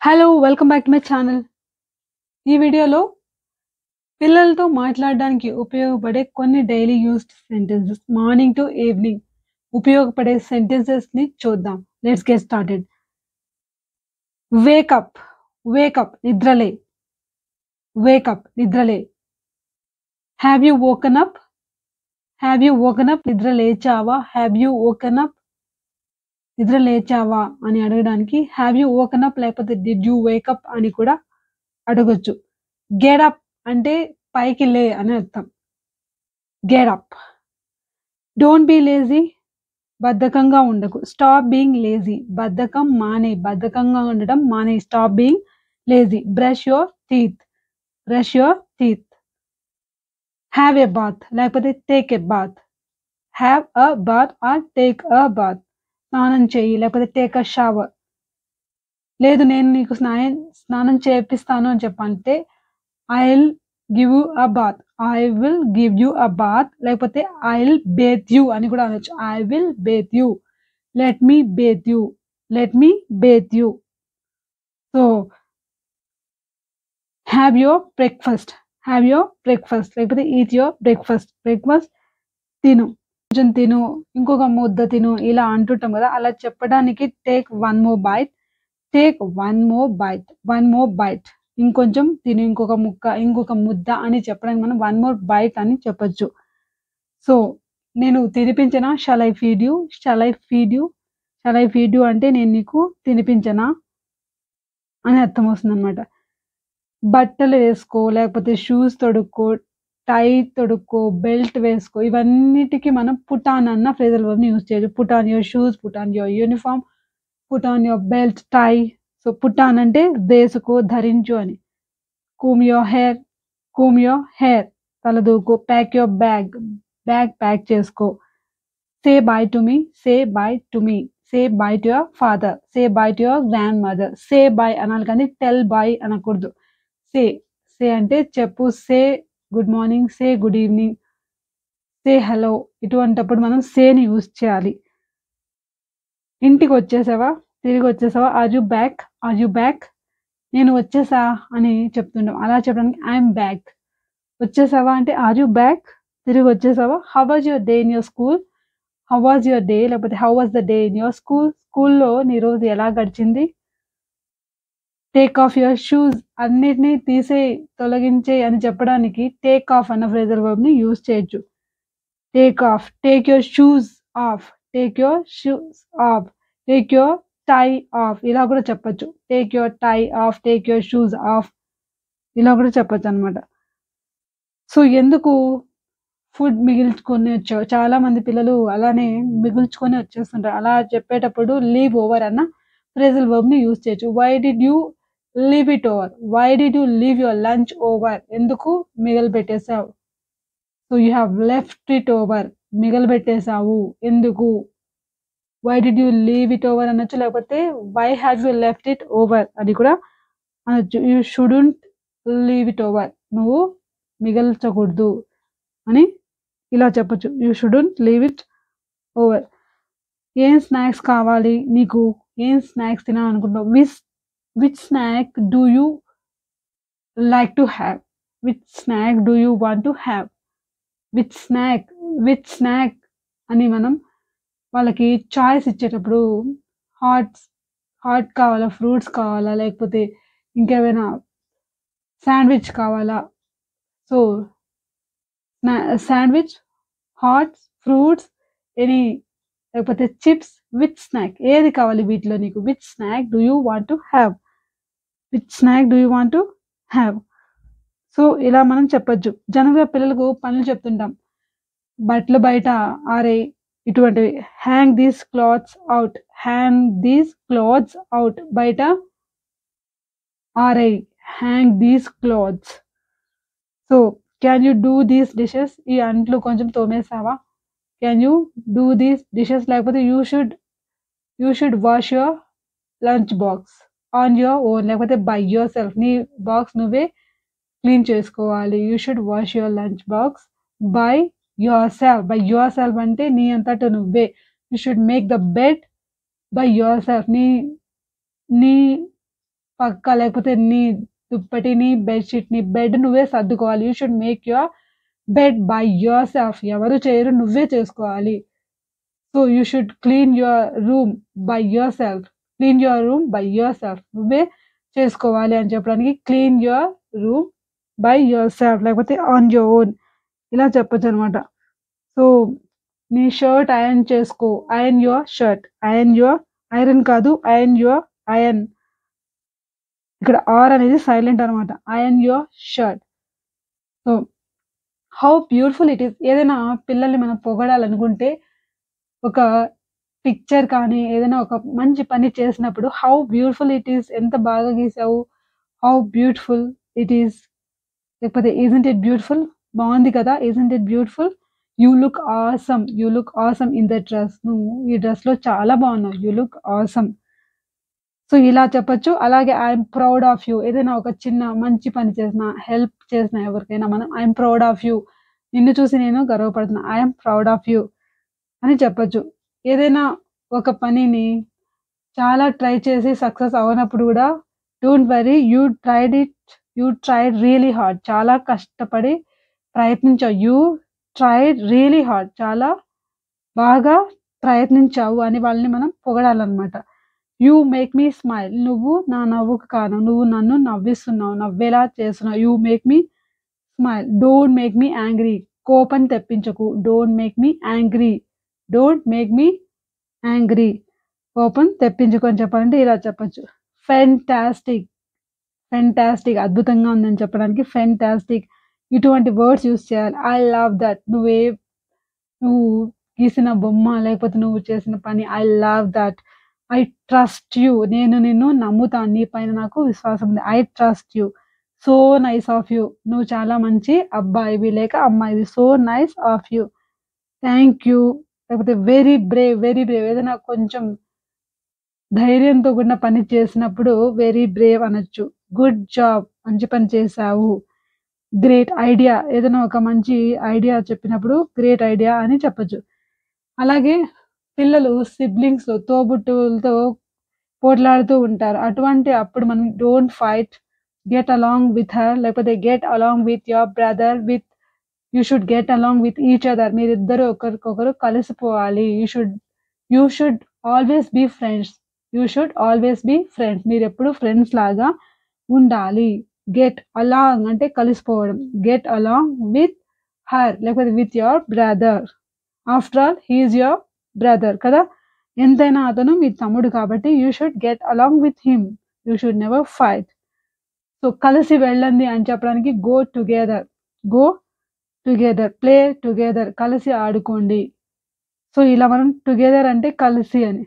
Hello! Welcome back to my channel. ఈ వీడియోలో పిల్లలతో మాట్లాడడానికి ఉపయోగపడే కొన్ని daily used sentences morning to evening ఉపయోగపడే సెంటెన్సెస్‌ని చూద్దాం. Let's get started. Wake up, wake up నిద్రలే. వేక్ అప్ నిద్రలే. Have you woken up? Have you woken up నిద్ర లేచావా? Have you woken up? నిద్ర లేచావా అని అడగడానికి హావ్ యూ వోకెన్ అప్ లేకపోతే డిడ్ యూ వేక్ అప్ అని కూడా అడగొచ్చు. గెట్ అప్ అంటే పైకి లే అని అర్థం. Get up. Don't be lazy బద్ధకంగా ఉండకు. స్టాప్ బీయింగ్ లేజీ బద్ధకం మానేయ్. బద్ధకంగా ఉండడం మానేయ్. Stop being lazy. Brush your teeth. Brush your teeth. Have a bath లేకపోతే take a bath. Have a bath or take a bath. స్నానం చెయ్యి లేకపోతే టేక్ ఎ షవర్. లేదు నేను నీకు స్నాయం స్నానం చేపిస్తాను అని చెప్పంటే I will give you a bath. I will give you a bath లేకపోతే ఐ విల్ బేత్ యూ అని కూడా అనొచ్చు. I will bathe you. Let me bathe you. Let me bathe you. So have your breakfast. Have your breakfast లేకపోతే eat your breakfast. Breakfast తిను. కొంచెం తిను. ఇంకొక ముద్ద తిను. ఇలా అంటుంటాం కదా! అలా చెప్పడానికి take one more bite. Take one more bite. One more bite. ఇంకొంచెం తిను. ఇంకొక ముక్క, ఇంకొక ముద్ద అని చెప్పడానికి మనం వన్ మోర్ బైట్ అని చెప్పొచ్చు. సో నేను తినిపించనా? Shall I feed you? Shall I feed you? Shall I feed you అంటే నేను నీకు తినిపించనా? అని అర్థం వస్తుందన్నమాట. బట్టలు వేసుకో లేకపోతే షూస్ తొడుక్కో, టై తొడుక్కో, బెల్ట్ వేసుకో ఇవన్నిటికి మనం పుట్ ఆన్ అన్న ఫ్రేజల్ వర్బ్‌ని యూజ్ చేయొచ్చు. Put on your shoes, put on your uniform, put on your belt, tie. So put on అంటే వేసుకో, ధరించు అని. Comb your hair, comb your hair తల దూకో. Pack your bag bag pack చేసుకో. Say bye to me, say bye to me. Say bye to your father. Say bye to your grandmother. Say bye అనాలి కానీ tell by అనకూడదు. Say say అంటే చెప్పు. Say good morning, say good evening, say hello ఇటువంటప్పుడు మనం సేని use చేయాలి. ఇంటికొచ్చేసావా? తిరిగొచ్చేసావా? Are you back? Are you back? నేను వచ్చేసా అని చెప్తుంటాం. అలా చెప్పడానికి ఐ యామ్ బ్యాక్. వచ్చేసావా అంటే ఆర్ యూ బ్యాక్? తిరిగొచ్చేసావా? How was your day in your school? How was your day లేకపోతే how was the day in your school? స్కూల్‌లో నీ రోజు ఎలా గడిచింది? టేక్ ఆఫ్ యువర్ షూస్ అన్నిటిని తీసేయి, తొలగించేయి అని చెప్పడానికి టేక్ ఆఫ్ అన్న ఫ్రేజల్ వర్బ్‌ని యూజ్ చేయొచ్చు. Take off. Take your shoes off. Take your shoes off. Take your tie off ఇలా కూడా చెప్పొచ్చు. Take your tie off. Take your shoes off. ఇలా కూడా చెప్పొచ్చన్నమాట. సో ఎందుకు ఫుడ్ మిగిల్చుకొని వచ్చావు? చాలా మంది పిల్లలు అలానే మిగుల్చుకొని వచ్చేస్తుంటారు. అలా చెప్పేటప్పుడు లీవ్ ఓవర్ అన్న ఫ్రేజల్ వర్బ్‌ని యూజ్ చేయొచ్చు. Why did you leave it over? Why did you leave your lunch over? ఎందుకు మిగలబెట్టేసావు? So you have left it over. మిగలబెట్టేసావు. ఎందుకు? Why did you leave it over అనొచ్చు. లేకపోతే why have you left it over అని కూడా అనొచ్చు. You shouldn't leave it over. నువ్వు మిగల్చకూడదు అని ఇలా చెప్పొచ్చు. You shouldn't leave it over. ఏం స్నాక్స్ కావాలి నీకు? ఏం స్నాక్స్ తినాలనుకుంటున్నావు? Which which snack do you like to have? Which snack do you want to have? Which snack, which snack అని మనం వాళ్ళకి చాయిస్ ఇచ్చేటప్పుడు హాట్స్ హాట్ కావాలా? ఫ్రూట్స్ కావాలా? లేకపోతే ఇంకేమైనా శాండ్‌విచ్ కావాలా? సో స్నా శాండ్‌విచ్, హాట్స్, ఫ్రూట్స్, ఎనీ లేకపోతే చిప్స్ విచ్ స్నాక్ ఏది కావాలి వీటిలో నీకు? Which snack do you want to have? Which snack do you want to have? So ఇలా మనం చెప్పొచ్చు. జనరల్‌గా పిల్లలకు పనులు చెప్తుంటాం. బట్టలు బయట ఆరేయి ఇటువంటివి. Hang these clothes out. Hang these clothes out బయట ఆరేయి. Hang these clothes. So can you do these dishes? ఈ అంట్లు కొంచెం తోమేసావా? Can you do these dishes లేకపోతే you should you should wash your lunch box on your own లేకపోతే by yourself. నీ box నువ్వే క్లీన్ చేసుకోవాలి. You should wash your lunch box by yourself. By yourself అంటే నీ అంతట నువ్వే. You should make the bed by yourself. నీ నీ పక్క లేకపోతే నీ దుప్పటిని, బెడ్‌షీట్‌ని, బెడ్ నువ్వే సర్దుకోవాలి. You should make your bed by yourself. ఎవరు చేయరు. నువ్వే చేసుకోవాలి. So, you should clean your room by yourself. Clean your room by yourself. నువ్వే చేసుకోవాలి అని చెప్పడానికి clean your room by yourself లేకపోతే ఆన్ యువర్ ఓన్ ఇలా చెప్పొచ్చనమాట. సో, నీ షర్ట్ ఐరన్ చేసుకో. Iron your shirt. Iron your iron కాదు. Iron your iron. ఇక్కడ ఆర్ అనేది సైలెంట్ అనమాట. Iron your shirt. So, how beautiful it is. ఏదైనా పిల్లల్ని మనం పొగడాలనుకుంటే ఒక పిక్చర్ కానీ, ఏదైనా ఒక మంచి పని చేసినప్పుడు హౌ బ్యూటిఫుల్ ఇట్ ఈస్. ఎంత బాగా గీసావు. How beautiful it is. లేకపోతే ఇజంట్ ఇట్ బ్యూటిఫుల్. బావుంది కదా! Isn't it beautiful. You look awesome. You look awesome in that dress. నువ్వు ఈ డ్రెస్‌లో చాలా బావున్నావు. You look awesome. సో, ఇలా చెప్పొచ్చు. అలాగే I am proud of you. ఏదైనా ఒక చిన్న మంచి పని చేసినా, హెల్ప్ చేసినా ఎవరికైనా మనం I am proud of you. నిన్ను చూసి నేను గర్వపడుతున్నా. I am proud of you అని చెప్పొచ్చు. ఏదైనా ఒక పనిని చాలా ట్రై చేసి సక్సెస్ అవ్వనప్పుడు కూడా don't worry. You tried it. You tried really hard. చాలా కష్టపడి ప్రయత్నించావు. You tried really hard. చాలా బాగా ప్రయత్నించావు అని వాళ్ళని మనం పొగడాలనమాట. You make me smile. నువ్వు నా నవ్వుకు కారణం. నువ్వు నన్ను నవ్విస్తున్నావు. నవ్వేలా చేస్తున్నావు. You make me smile. Don't make me angry. కోపం తెప్పించకు. Don't make me angry. Don't make me angry. కోపం తెప్పించకు అని చెప్పాలంటే ఇలా చెప్పొచ్చు. ఫెంటాస్టిక్. ఫెంటాస్టిక్. అద్భుతంగా ఉందని చెప్పడానికి ఫెంటాస్టిక్. ఇటువంటి వర్డ్స్ యూజ్ చేయాలి. I love that. నువ్వే నువ్వు గీసిన బొమ్మ లేకపోతే నువ్వు చేసిన పని I love that. I trust you. నేను నిన్ను నమ్ముతాను. నీ పైన నాకు విశ్వాసం ఉంది. I trust you. So nice of you. నువ్వు చాలా మంచి అబ్బాయివి లేక అమ్మాయివి. So nice of you. Thank you. లేకపోతే వెరీ బ్రేవ్. Very brave. ఏదైనా కొంచెం ధైర్యంతో కూడిన పని చేసినప్పుడు వెరీ బ్రేవ్ అనొచ్చు. Good job. మంచి పని చేశావు. Great idea. ఏదైనా ఒక మంచి ఐడియా చెప్పినప్పుడు గ్రేట్ ఐడియా అని చెప్పొచ్చు. అలాగే పిల్లలు సిబ్లింగ్స్‌లో తోబుట్టువులతో పోట్లాడుతూ ఉంటారు. అటువంటి అప్పుడు మనం don't fight. Get along with her లేకపోతే get along with your brother with you should get along with each other. మీరిద్దరూ ఒకరికొకరు కలిసిపోవాలి. You should you should always be friends. You should always be friends. మీరెప్పుడు friends లాగా ఉండాలి. Get along అంటే కలిసిపోవడం. Get along with her లేకపోతే with your brother. After all he is your brother కదా! ఎంతైనా అతను మీ తమ్ముడు కాబట్టి you should get along with him. You should never fight. So, కలిసి వెళ్ళండి అని చెప్పడానికి go together. Go together. Play together. కలిసి ఆడుకోండి. సో, ఇలా మనం టుగెదర్ అంటే కలిసి అని.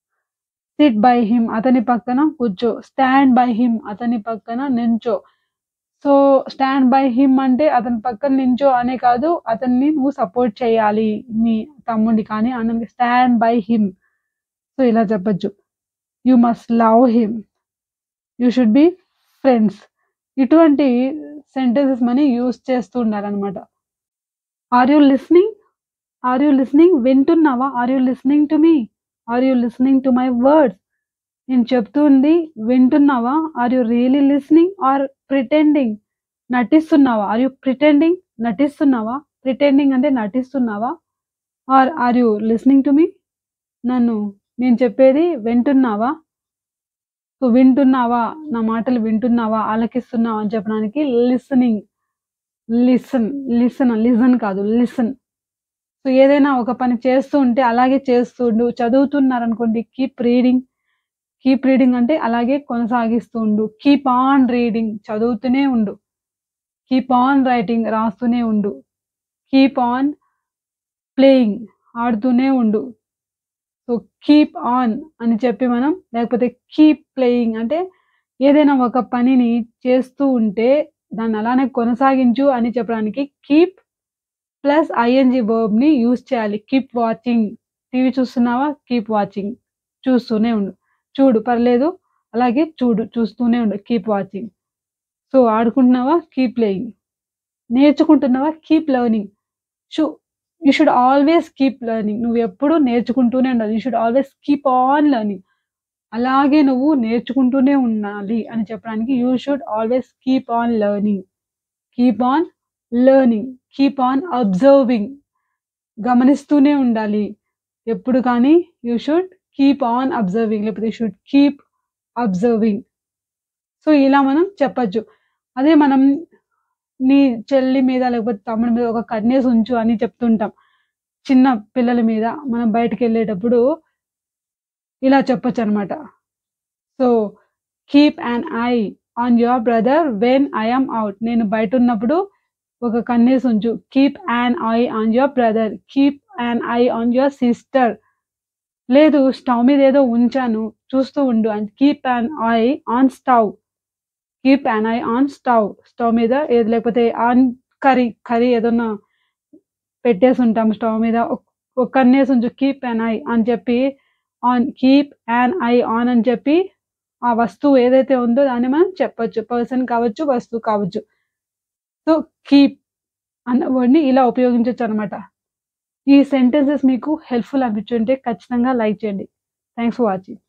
Sit by him. అతని పక్కన కూర్చో. Stand by him. అతని పక్కన నించో. సో, స్టాండ్ బై హిమ్ అంటే అతని పక్కన నించో అనే కాదు. అతన్ని నువ్వు సపోర్ట్ చేయాలి. మీ తమ్ముడిని కానీ అన్నకి స్టాండ్ బై హిమ్. సో, ఇలా చెప్పొచ్చు. You must love him. You should be friends. ఇటువంటి సెంటెన్సెస్ మనం యూజ్ చేస్తూ ఉండాలనమాట. Are you listening? Are you listening? వింటున్నావా? Are you listening to me? Are you listening to my words? నేను చెప్తుంది వింటున్నావా? Are you really listening? Or pretending? నటిస్తున్నావా? Are you pretending? నటిస్తున్నావా? ప్రిటెండింగ్ అంటే నటిస్తున్నావా? Are are you listening to me? నన్ను నేను చెప్పేది వింటున్నావా? సో, వింటున్నావా? నా మాటలు వింటున్నావా? ఆలకిస్తున్నావా అని చెప్పడానికి లిసనింగ్. లిసన్. లిసన్. లిజన్ కాదు. లిసన్. సో, ఏదైనా ఒక పని చేస్తూ ఉంటే అలాగే చేస్తూ ఉండు. చదువుతున్నారనుకోండి కీప్ రీడింగ్. కీప్ రీడింగ్ అంటే అలాగే కొనసాగిస్తూ ఉండు. Keep on reading. చదువుతూనే ఉండు. Keep on writing. రాస్తూనే ఉండు. Keep on playing. ఆడుతూనే ఉండు. సో, కీప్ ఆన్ అని చెప్పి మనం లేకపోతే కీప్ ప్లేయింగ్ అంటే ఏదైనా ఒక పనిని చేస్తూ ఉంటే దాన్ని అలానే కొనసాగించు అని చెప్పడానికి కీప్ ప్లస్ ఐఎన్‌జీ వర్బ్‌ని యూజ్ చేయాలి. Keep watching. టీవీ చూస్తున్నావా? Keep watching. చూస్తూనే ఉండు. చూడు పర్లేదు. అలాగే చూడు. చూస్తూనే ఉండు. Keep watching. సో, ఆడుకుంటున్నావా? Keep playing. నేర్చుకుంటున్నావా? Keep learning. షు you should always keep learning. నువ్వెప్పుడూ నేర్చుకుంటూనే ఉండాలి. You should always keep on learning. అలాగే నువ్వు నేర్చుకుంటూనే ఉండాలి అని చెప్పడానికి you should always keep on learning keep on learning keep on observing గమనిస్తూనే ఉండాలి ఎప్పుడు కానీ you should keep on observing లేకపోతే షుడ్ కీప్ అబ్జర్వింగ్ సో ఇలా మనం చెప్పచ్చు అదే మనం నీ చెల్లి మీద లేకపోతే తమ్ముడి మీద ఒక కన్నేసి ఉంచు అని చెప్తుంటాం చిన్న పిల్లల మీద మనం బయటకు వెళ్ళేటప్పుడు ఇలా చెప్పొచ్చు అనమాట so keep an eye on your brother when I'm out నేను బయట ఉన్నప్పుడు ఒక కన్నేసి ఉంచు keep an eye on your brother keep an eye on your sister లేదు స్టవ్ మీద ఏదో ఉంచాను చూస్తూ ఉండు and keep an eye on stove keep an eye on stove stove మీద ఏది లేకపోతే ఆన్ కర్రీ కర్రీ ఏదన్నా పెట్టేసి ఉంటాం స్టవ్ మీద ఒక కన్నేసి ఉంచు కీప్ అండ్ ఐ అని చెప్పి on keep an eye on అని చెప్పి ఆ వస్తువు ఏదైతే ఉందో దాన్ని మనం చెప్పొచ్చు పర్సన్ కావచ్చు వస్తువు కావచ్చు సో కీప్ అన్న వర్డ్ని ఇలా ఉపయోగించవచ్చు అనమాట ఈ సెంటెన్సెస్ మీకు హెల్ప్ఫుల్ అనిపించుంటే ఖచ్చితంగా లైక్ చేయండి థ్యాంక్స్ ఫర్ వాచింగ్